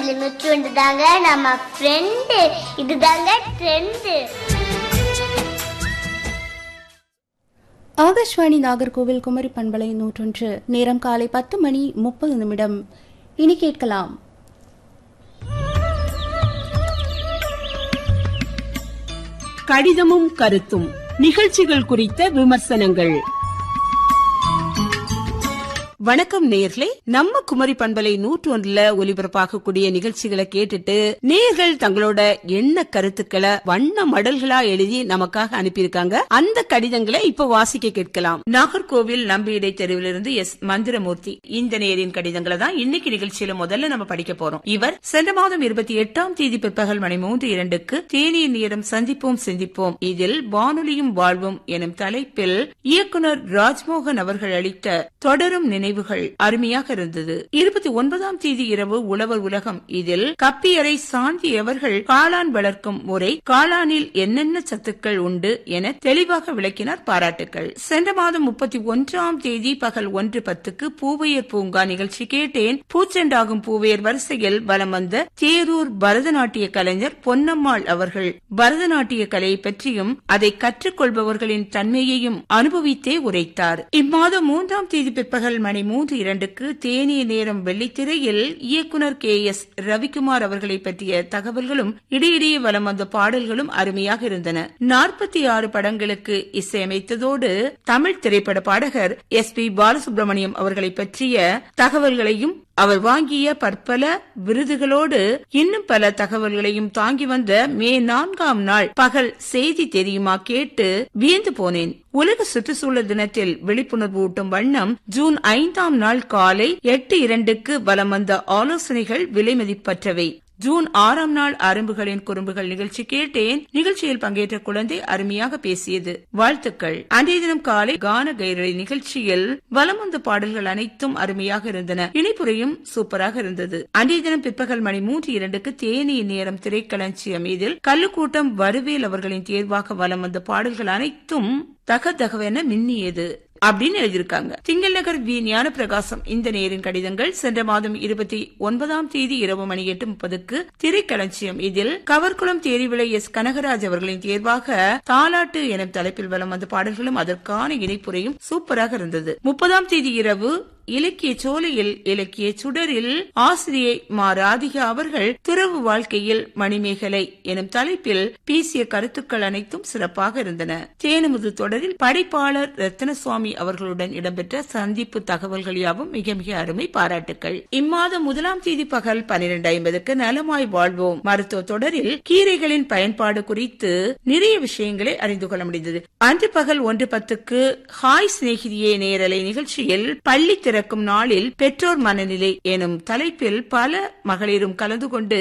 புள்ளி நூற்றி தாங்க நம்ம ஃப்ரெண்டு இதுதாங்க ட்ரெண்டு ஆகாஷ்வாணி நாகர்கோவில் குமரி பண்பலை நூற்றொன்று நேரம் காலை பத்து மணி முப்பது நிமிடம் இனி கேட்கலாம் கடிதமும் கருத்தும் நிகழ்ச்சிகள் குறித்த விமர்சனங்கள் வணக்கம் நேயர்களே நம்ம குமரி பண்பலை நூற்று ஒன்றுல ஒலிபரப்பாகக்கூடிய நிகழ்ச்சிகளை கேட்டுட்டு நேயர்கள் தங்களோட எண்ண கருத்துக்களை வண்ண மடல்களா எழுதி நமக்காக அனுப்பியிருக்காங்க அந்த கடிதங்களை இப்ப வாசிக்க கேட்கலாம் நாகர்கோவில் நம்பியிடை தெருவிலிருந்து எஸ் மந்திரமூர்த்தி இந்த நேரின் கடிதங்களை தான் இன்னைக்கு நிகழ்ச்சியில முதல்ல நம்ம படிக்க போறோம் இவர் சென்ற மாதம் இருபத்தி எட்டாம் தேதி பிற்பகல் மணி மூன்று இரண்டுக்கு தேநீர் நேரம் சந்திப்போம் சிந்திப்போம் இதில் வானொலியும் வாழ்வும் எனும் தலைப்பில் இயக்குனர் ராஜ்மோகன் அவர்கள் அளித்த தொடரும் நினைவுகள் அருமையாக இருந்தது இருபத்தி ஒன்பதாம் தேதி இரவு உழவர் உலகம் இதில் கப்பியரை சாந்தி அவர்கள் காளான் வளர்க்கும் முறை காளானில் என்னென்ன சத்துக்கள் உண்டு என தெளிவாக விளக்கினார் பாராட்டுக்கள் சென்ற மாதம் முப்பத்தி ஒன்றாம் தேதி பகல் ஒன்று பத்துக்கு பூவையர் பூங்கா நிகழ்ச்சி கேட்டேன் பூச்செண்டாகும் பூவையர் வரிசையில் வலம் வந்த தேரூர் பரதநாட்டிய கலைஞர் பொன்னம்மாள் அவர்கள் பரதநாட்டிய கலையை பற்றியும் அதை கற்றுக்கொள்பவர்களின் தன்மையையும் அனுபவித்தே உரைத்தார் இம்மாதம் மூன்றாம் தேதி பிற்பகல் மணி மூன்று இரண்டுக்கு தேனிய நேரம் வெள்ளித்திரையில் இயக்குனர் கே எஸ் ரவிக்குமார் அவர்களை பற்றிய தகவல்களும் இடையிடையே வலம் வந்த பாடல்களும் அருமையாக இருந்தன நாற்பத்தி ஆறு படங்களுக்கு இசையமைத்ததோடு தமிழ் திரைப்பட பாடகர் எஸ் பி பாலசுப்ரமணியம் அவர்களை பற்றிய தகவல்களையும் அவர் வாங்கிய பற்பல விருதுகளோடு இன்னும் பல தகவல்களையும் தாங்கி வந்த மே நான்காம் நாள் பகல் செய்தி தெரியுமா கேட்டு வியந்து போனேன் உலக சுற்றுச்சூழல் தினத்தில் விழிப்புணர்வு ஊட்டும் வண்ணம் ஜூன் ஐந்தாம் நாள் காலை எட்டு இரண்டுக்கு வலம் வந்த ஆலோசனைகள் விலைமதிப்பற்றவை ஜூன் ஆறாம் நாள் அரும்புகளின் குறும்புகள் நிகழ்ச்சி கேட்டேன் நிகழ்ச்சியில் பங்கேற்ற குழந்தை அருமையாக பேசியது வாழ்த்துக்கள் அன்றைய தினம் காலை கான கைரளி நிகழ்ச்சியில் வலம் வந்த பாடல்கள் அனைத்தும் அருமையாக இருந்தன இணைப்புரையும் சூப்பராக இருந்தது அன்றைய தினம் பிற்பகல் மணி மூன்று இரண்டுக்கு தேனி நேரம் திரைக்களஞ்சியம் இதில் கல்லுக்கூட்டம் வருவேல் அவர்களின் தேர்வாக வலம் வந்த பாடல்கள் அனைத்தும் தக தகவென மின்னியது அப்படின்னு எழுதியிருக்காங்க திங்கள் நகர் வி ஞான பிரகாசம் இந்த நேரின் கடிதங்கள் சென்ற மாதம் இருபத்தி ஒன்பதாம் தேதி இரவு மணி எட்டு முப்பதுக்கு திரைக்களஞ்சியம் இதில் கவர்குளம் தேரிவிளை எஸ் கனகராஜ் அவர்களின் தேர்வாக தாலாட்டு எனும் தலைப்பில் வலம் வந்த பாடல்களும் அதற்கான இணைப்புரையும் சூப்பராக இருந்தது முப்பதாம் தேதி இரவு இலக்கிய சோலையில் இலக்கிய சுடரில் ஆசிரியை மா ராதிகா அவர்கள் துறவு வாழ்க்கையில் மணிமேகலை எனும் தலைப்பில் பேசிய கருத்துக்கள் அனைத்தும் சிறப்பாக இருந்தன தேனமுது தொடரில் படைப்பாளர் ரத்னசுவாமி அவர்களுடன் இடம்பெற்ற சந்திப்பு தகவல்கள் யாவும் மிக மிக அருமை பாராட்டுக்கள் இம்மாதம் முதலாம் தேதி பகல் பனிரெண்டு ஐம்பதுக்கு நலமாய் வாழ்வோம் மருத்துவ தொடரில் கீரைகளின் பயன்பாடு குறித்து நிறைய விஷயங்களை அறிந்து கொள்ள முடிந்தது அன்று பகல் ஒன்று பத்துக்கு ஹாய் சிநேகிதியே நேரலை நிகழ்ச்சியில் பள்ளி திறக்கும் நாளில் பெற்றோர் மனநிலை எனும் தலைப்பில் பல மகளிரும் கலந்து கொண்டு